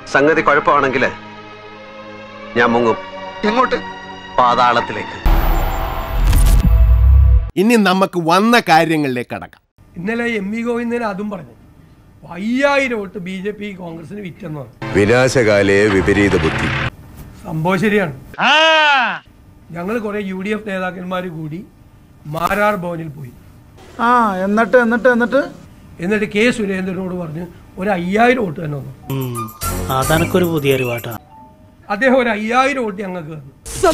സംഗതി കുഴപ്പമാണെങ്കിൽ ഞാൻ മുങ്ങും എങ്ങോട്ട് പാതാളത്തിലേക്ക് ഇനി നമുക്ക് വന്ന കാര്യങ്ങളിലേക്ക് കടക്കാം ഇന്നലെ എം വി ഗോവിന്ദൻ അതും പറഞ്ഞു അയ്യായിരം വോട്ട് ബി ജെ പി കോൺഗ്രസിന് വിറ്റെന്ന് പറഞ്ഞു വിനാശകാലേ വിപരീത ബുദ്ധി സംഭവം ശരിയാണ് ഞങ്ങൾ കുറെ യു ഡി എഫ് നേതാക്കന്മാർ കൂടി മാരാർ ഭവനിൽ പോയി ആ എന്നിട്ട് എന്നിട്ട് എന്നിട്ട് എന്നിട്ട് കെ സുരേന്ദ്രനോട് പറഞ്ഞ് ഒരു അയ്യായിരം വോട്ട് തന്നെ വന്നു അതെനക്കൊരു പുതിയ അറിവാട്ടാണ് അദ്ദേഹം ഒരു അയ്യായിരം വോട്ട് ഞങ്ങൾക്ക് തന്നു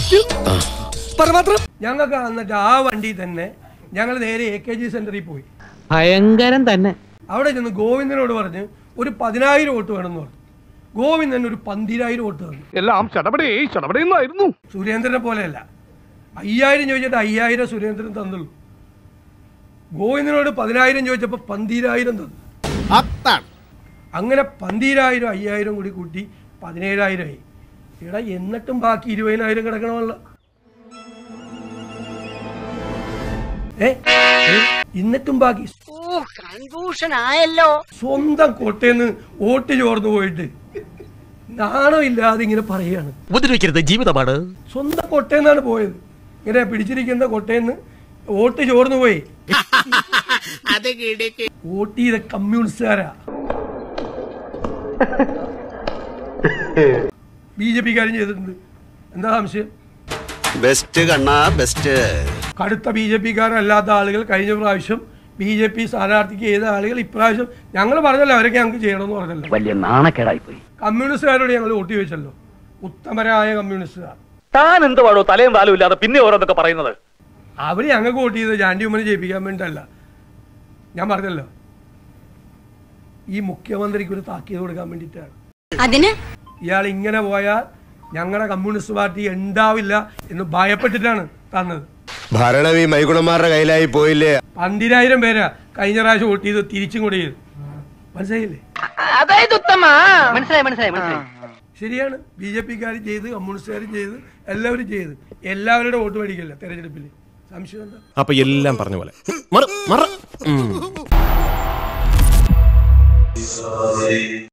ഞങ്ങൾക്ക് എന്നിട്ട് ആ വണ്ടി തന്നെ ഞങ്ങൾ നേരെ എ കെ ജി സെന്ററിൽ പോയി ഭയങ്കരം തന്നെ അവിടെ ചെന്ന് ഗോവിന്ദനോട് പറഞ്ഞ് ഒരു പതിനായിരം വോട്ട് വേണമെന്ന് പറഞ്ഞു ഗോവിന്ദൻ ഒരു പന്തിരായിരം വോട്ട് തന്നു എല്ലാം ചടപടേ ചടപടേന്നായിരുന്നു സുരേന്ദ്രനെ പോലെയല്ല അയ്യായിരം ചോദിച്ചിട്ട് അയ്യായിരം സുരേന്ദ്രൻ തന്നുള്ളൂ ഗോവിന്ദനോട് പതിനായിരം ചോദിച്ചപ്പോൾ പന്തീരായിരം തന്നു അതാണ് അങ്ങനെ പന്തീരായിരം അയ്യായിരം കൂടി കൂട്ടി പതിനേഴായിരമായി എടാ എന്നിട്ടും ബാക്കി ഇരുപതിനായിരം കിടക്കണമല്ലോ ഏ ഏ? എന്നിട്ടും ബാക്കി സ്വന്തം കോട്ടയെന്ന് വോട്ട് ചോർന്നു പോയിട്ട് നാണമില്ലാതെ ഇങ്ങനെ പറയാണ് ഉപദ്രവിക്കരുത് ജീവിതമാണ് സ്വന്തം കൊട്ടയെന്നാണ് പോയത് ഇങ്ങനെ പിടിച്ചിരിക്കുന്ന കൊട്ടയെന്ന് വോട്ട് ചോർന്നു പോയി വോട്ട് ചെയ്ത കമ്മ്യൂണിസ്റ്റുകാരാ ബി ജെ പിക്കാരും ചെയ്തിട്ടുണ്ട് എന്താ സംശയം ബെസ്റ്റ് കണ്ണാ ബെസ്റ്റ് കടുത്ത ബി ജെ പിക്കാരല്ലാത്ത ആളുകൾ കഴിഞ്ഞ പ്രാവശ്യം ബി ജെ പി സ്ഥാനാർത്ഥിക്ക് ചെയ്ത ആളുകൾ ഇപ്രാവശ്യം ഞങ്ങൾ പറഞ്ഞല്ലോ അവരൊക്കെ ഞങ്ങൾക്ക് ചെയ്യണമെന്ന് പറഞ്ഞല്ലോ വലിയ നാണക്കേടായി പോയി കമ്മ്യൂണിസ്റ്റുകാരോട് ഞങ്ങൾ വോട്ട് ചോദിച്ചല്ലോ ഉത്തമരായ കമ്മ്യൂണിസ്റ്റുകാർ താൻ എന്ത് പാടോ തലയും താലും ഇല്ലാതെ പിന്നെ ഓരോന്നൊക്കെ പറയുന്നത് അവർ ഞങ്ങൾക്ക് വോട്ട് ചെയ്ത് ജാൻഡി ഉമ്മനെ ജയിപ്പിക്കാൻ വേണ്ടിയിട്ടല്ല ഞാൻ പറഞ്ഞല്ലോ ഈ മുഖ്യമന്ത്രിക്ക് ഒരു താക്കീത് കൊടുക്കാൻ വേണ്ടിയിട്ടാണ് അതിന് ഇയാൾ ഇങ്ങനെ പോയാൽ ഞങ്ങളുടെ കമ്മ്യൂണിസ്റ്റ് പാർട്ടി ഉണ്ടാവില്ല എന്ന് ഭയപ്പെട്ടിട്ടാണ് തന്നത് ഭരണം ഈ മൈഗുണന്മാരുടെ കയ്യിലായി പോയില്ലേ പന്തിരായിരം പേരാ കഴിഞ്ഞ പ്രാവശ്യം വോട്ട് ചെയ്ത് തിരിച്ചും കൂടി ചെയ്തു മനസ്സിലായില്ലേ മനസ്സിലായി മനസ്സിലായി മനസ്സിലായി ശരിയാണ് ബി ജെ പിക്കാരും ചെയ്ത് കമ്മ്യൂണിസ്റ്റുകാരും ചെയ്ത് എല്ലാവരും ചെയ്ത് എല്ലാവരുടെ വോട്ട് മേടിക്കില്ല തെരഞ്ഞെടുപ്പിൽ സംശയം എന്താ അപ്പൊ എല്ലാം പറഞ്ഞ പോലെ മറ മറ ഉം.